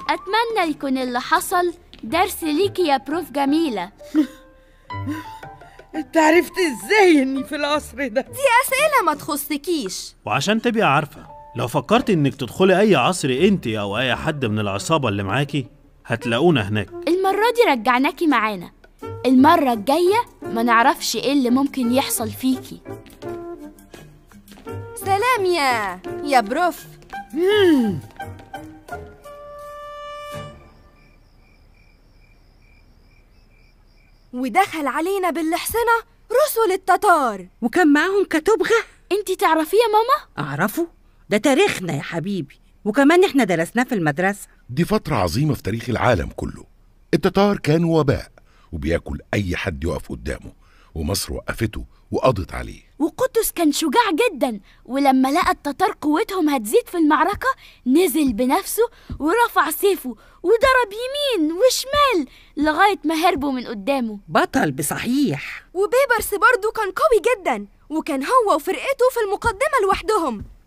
أتمنى يكون اللي حصل درس ليكي يا بروف جميلة انت عرفت ازاي اني في القصر ده أسئلة ما تخصكيش وعشان تبقي عارفة لو فكرتي انك تدخلي اي عصر انت او اي حد من العصابة اللي معاكي هتلاقونا هناك المرة دي رجعناكي معانا المرة الجاية ما نعرفش ايه اللي ممكن يحصل فيكي سلام يا يا بروف ودخل علينا بالحصنة رسل التتار وكان معاهم كتبغة انتي تعرفيه يا ماما؟ أعرفه ده تاريخنا يا حبيبي وكمان احنا درسناه في المدرسة دي فترة عظيمة في تاريخ العالم كله التتار كانوا وباء وبياكل أي حد يقف قدامه ومصر وقفته وقضت عليه وقطز كان شجاع جدا ولما لقى التتار قوتهم هتزيد في المعركة نزل بنفسه ورفع سيفه وضرب يمين وشمال لغاية ما هربوا من قدامه بطل بصحيح وبيبرس برضو كان قوي جدا وكان هو وفرقته في المقدمة لوحدهم